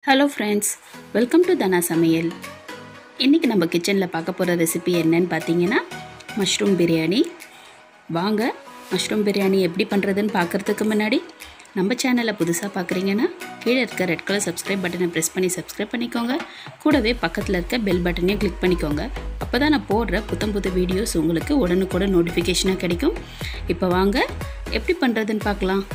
hello friends welcome to Dhana சமையல் இன்றைக்கி நம்ம கிச்சனில் பார்க்க போகிற ரெசிபி என்னன்னு பார்த்தீங்கன்னா மஷ்ரூம் பிரியாணி வாங்க மஷ்ரூம் பிரியாணி எப்படி பண்ணுறதுன்னு பார்க்குறதுக்கு முன்னாடி நம்ம சேனலை புதுசாக பார்க்குறீங்கன்னா கீழே இருக்க ரெட் கலர் சப்ஸ்கிரைப் பட்டனை ப்ரெஸ் பண்ணி சப்ஸ்கிரைப் பண்ணிக்கோங்க கூடவே பக்கத்தில் இருக்க பெல் பட்டனையும் கிளிக் பண்ணிக்கோங்க அப்போ தான் நான் போடுற புத்தம் புது வீடியோஸ் உங்களுக்கு உடனுக்குடன் நோட்டிஃபிகேஷனாக கிடைக்கும் இப்போ வாங்க எப்படி பண்ணுறதுன்னு பார்க்கலாம்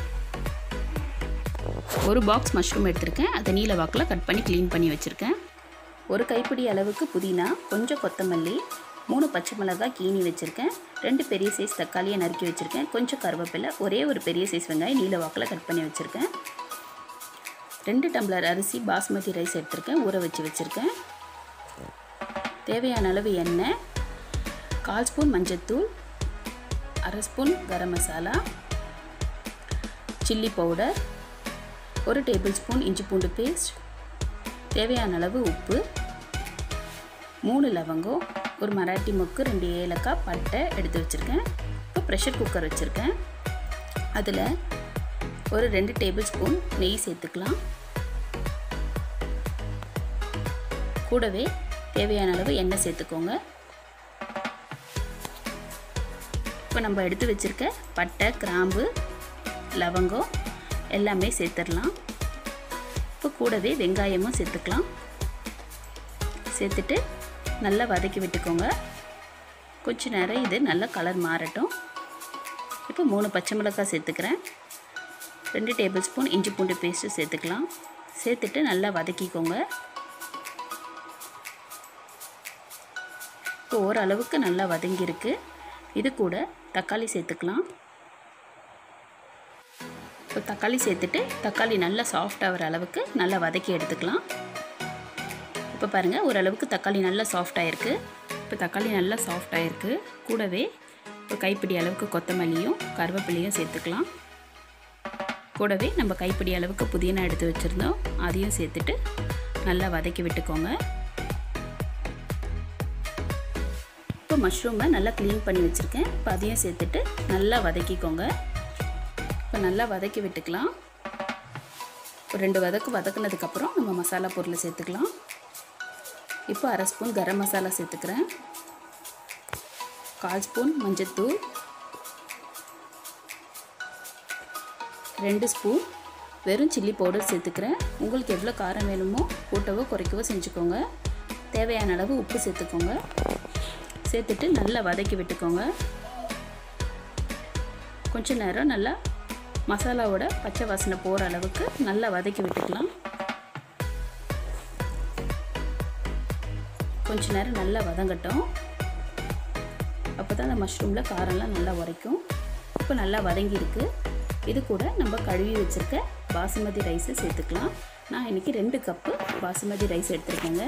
ஒரு பாக்ஸ் மஷ்ரூம் எடுத்திருக்கேன் அதை நீல வாக்கில் கட் பண்ணி க்ளீன் பண்ணி வச்சுருக்கேன் ஒரு கைப்பிடி அளவுக்கு புதினா கொஞ்சம் கொத்தமல்லி மூணு பச்சை மிளகாய் கீனி வச்சுருக்கேன் ரெண்டு பெரிய சைஸ் தக்காளியை நறுக்கி வச்சுருக்கேன் கொஞ்சம் கருவேப்பிலை ஒரே ஒரு பெரிய சைஸ் வெங்காயம் நீல வாக்கில் கட் பண்ணி வச்சுருக்கேன் ரெண்டு டம்ளர் அரிசி பாஸ்மதி ரைஸ் எடுத்திருக்கேன் ஊற வச்சு வச்சுருக்கேன் தேவையான அளவு எண்ணெய் கால் ஸ்பூன் மஞ்சத்தூள் அரை spoon garam masala chilli powder ஒரு டேபிள் ஸ்பூன் இஞ்சி பூண்டு பேஸ்ட் தேவையான அளவு உப்பு மூணு லவங்கம் ஒரு மராட்டி மொக்கு ரெண்டு ஏலக்காய் பட்டை எடுத்து வச்சுருக்கேன் இப்போ ப்ரெஷர் குக்கர் வச்சுருக்கேன் அதில் ஒரு ரெண்டு டேபிள் ஸ்பூன் நெய் சேர்த்துக்கலாம் கூடவே தேவையான அளவு எண்ணெய் சேர்த்துக்கோங்க இப்போ நம்ம எடுத்து வச்சுருக்க பட்டை கிராம்பு லவங்கம் எல்லாமே சேர்த்துடலாம் இப்போ கூடவே வெங்காயமும் சேர்த்துக்கலாம் சேர்த்துட்டு நல்லா வதக்கி விட்டுக்கோங்க கொஞ்ச நேரம் இது நல்லா கலர் மாறட்டும் இப்போ மூணு பச்சை மிளகாய் சேர்த்துக்கிறேன் ரெண்டு டேபிள் ஸ்பூன் இஞ்சி பூண்டு பேஸ்ட்டு சேர்த்துக்கலாம் சேர்த்துட்டு நல்லா வதக்கிக்கோங்க இப்போ ஓரளவுக்கு நல்லா வதங்கியிருக்கு இது கூட தக்காளி சேர்த்துக்கலாம் இப்போ தக்காளி சேர்த்துட்டு தக்காளி நல்லா சாஃப்ட் ஆகிற அளவுக்கு நல்லா வதக்கி எடுத்துக்கலாம் இப்போ பாருங்கள் ஓரளவுக்கு தக்காளி நல்லா சாஃப்ட் ஆகிருக்கு இப்போ தக்காளி நல்லா சாஃப்ட் ஆகிருக்கு கூடவே இப்போ கைப்பிடி அளவுக்கு கொத்தமல்லியும் கருவேப்பிலையும் சேர்த்துக்கலாம் கூடவே நம்ம கைப்பிடி அளவுக்கு புதினா எடுத்து வச்சுருந்தோம் அதையும் சேர்த்துட்டு நல்லா வதக்கி விட்டுக்கோங்க இப்போ மஷ்ரூமை நல்லா க்ளீன் பண்ணி வச்சுருக்கேன் இப்போ அதையும் சேர்த்துட்டு நல்லா வதக்கிக்கோங்க இப்போ நல்லா வதக்கி விட்டுக்கலாம் ஒரு ரெண்டு வதக்கு வதக்குனதுக்கப்புறம் நம்ம மசாலா பொருளை சேர்த்துக்கலாம் இப்போ அரை ஸ்பூன் கரம் மசாலா சேர்த்துக்கிறேன் கால் ஸ்பூன் மஞ்சத்தூள் ரெண்டு ஸ்பூன் வெறும் சில்லி பவுடர் சேர்த்துக்கிறேன் உங்களுக்கு எவ்வளோ காரம் வேணுமோ கூட்டவோ குறைக்கவோ செஞ்சுக்கோங்க தேவையான அளவு உப்பு சேர்த்துக்கோங்க சேர்த்துட்டு நல்லா வதக்கி விட்டுக்கோங்க கொஞ்ச நேரம் நல்லா மசாலாவோட பச்சை வாசனை போகிற அளவுக்கு நல்லா வதக்கி விட்டுக்கலாம் கொஞ்ச நேரம் நல்லா வதங்கட்டும் அப்போ தான் அந்த மஷ்ரூமில் காரம்லாம் நல்லா உரைக்கும் இப்போ நல்லா வதங்கியிருக்கு இது கூட நம்ம கழுவி வச்சுருக்க பாசுமதி ரைஸை சேர்த்துக்கலாம் நான் இன்றைக்கி ரெண்டு கப்பு பாசுமதி ரைஸ் எடுத்துருக்கேங்க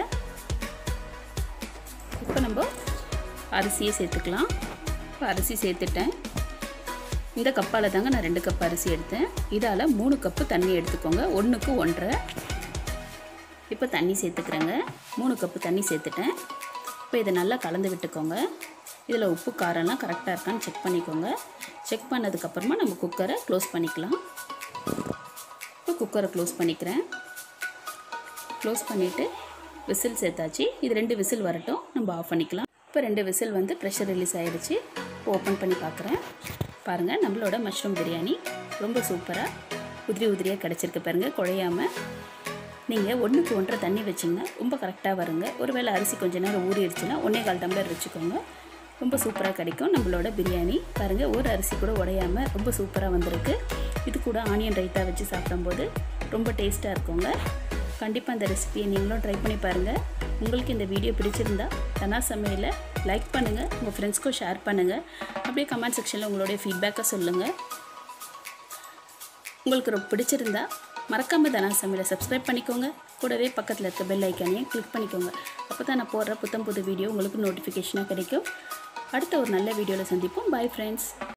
இப்போ நம்ம அரிசியை சேர்த்துக்கலாம் இப்போ அரிசி சேர்த்துட்டேன் இந்த கப்பால் தாங்க நான் ரெண்டு கப் அரிசி எடுத்தேன் இதால் மூணு கப்பு தண்ணி எடுத்துக்கோங்க ஒன்றுக்கு ஒன்றரை இப்போ தண்ணி சேர்த்துக்கிறேங்க மூணு கப்பு தண்ணி சேர்த்துட்டேன் இப்போ இதை நல்லா கலந்து விட்டுக்கோங்க இதில் உப்பு காரம்லாம் கரெக்டாக இருக்கான்னு செக் பண்ணிக்கோங்க செக் பண்ணதுக்கப்புறமா நம்ம குக்கரை க்ளோஸ் பண்ணிக்கலாம் இப்போ குக்கரை க்ளோஸ் பண்ணிக்கிறேன் க்ளோஸ் பண்ணிவிட்டு விசில் சேர்த்தாச்சு இது ரெண்டு விசில் வரட்டும் நம்ம ஆஃப் பண்ணிக்கலாம் இப்போ ரெண்டு விசில் வந்து ப்ரெஷர் ரிலீஸ் ஆகிடுச்சு இப்போ ஓப்பன் பண்ணி பார்க்குறேன் பாருங்கள் நம்மளோட மஷ்ரூம் பிரியாணி ரொம்ப சூப்பராக உதிரி உதிரியாக கிடச்சிருக்கு பாருங்கள் குழையாமல் நீங்கள் ஒன்றுக்கு ஒன்றரை தண்ணி வச்சிங்கன்னா ரொம்ப கரெக்டாக வருங்க ஒருவேளை அரிசி கொஞ்சம் நேரம் ஊறிடுச்சுன்னா ஒன்றே கால் டம்ளர் வச்சுக்கோங்க ரொம்ப சூப்பராக கிடைக்கும் நம்மளோட பிரியாணி பாருங்கள் ஒரு அரிசி கூட உடையாமல் ரொம்ப சூப்பராக வந்திருக்கு இது கூட ஆனியன் ரைத்தா வச்சு சாப்பிடும்போது ரொம்ப டேஸ்ட்டாக இருக்குங்க கண்டிப்பாக இந்த ரெசிபியை நீங்களும் ட்ரை பண்ணி பாருங்கள் உங்களுக்கு இந்த வீடியோ பிடிச்சிருந்தா தனா சமையலை லைக் பண்ணுங்கள் உங்கள் ஃப்ரெண்ட்ஸ்க்கும் ஷேர் பண்ணுங்கள் அப்படியே கமெண்ட் செக்ஷனில் உங்களுடைய ஃபீட்பேக்கை சொல்லுங்கள் உங்களுக்கு ரொம்ப பிடிச்சிருந்தா மறக்காமல் தனா சமையலை சப்ஸ்கிரைப் பண்ணிக்கோங்க கூடவே பக்கத்தில் இருக்க பெல் ஐக்கானையும் கிளிக் பண்ணிக்கோங்க அப்போ தான் நான் போடுற புத்தம் புது வீடியோ உங்களுக்கு நோட்டிஃபிகேஷனாக கிடைக்கும் அடுத்த ஒரு நல்ல வீடியோவில் சந்திப்போம் பாய் ஃப்ரெண்ட்ஸ்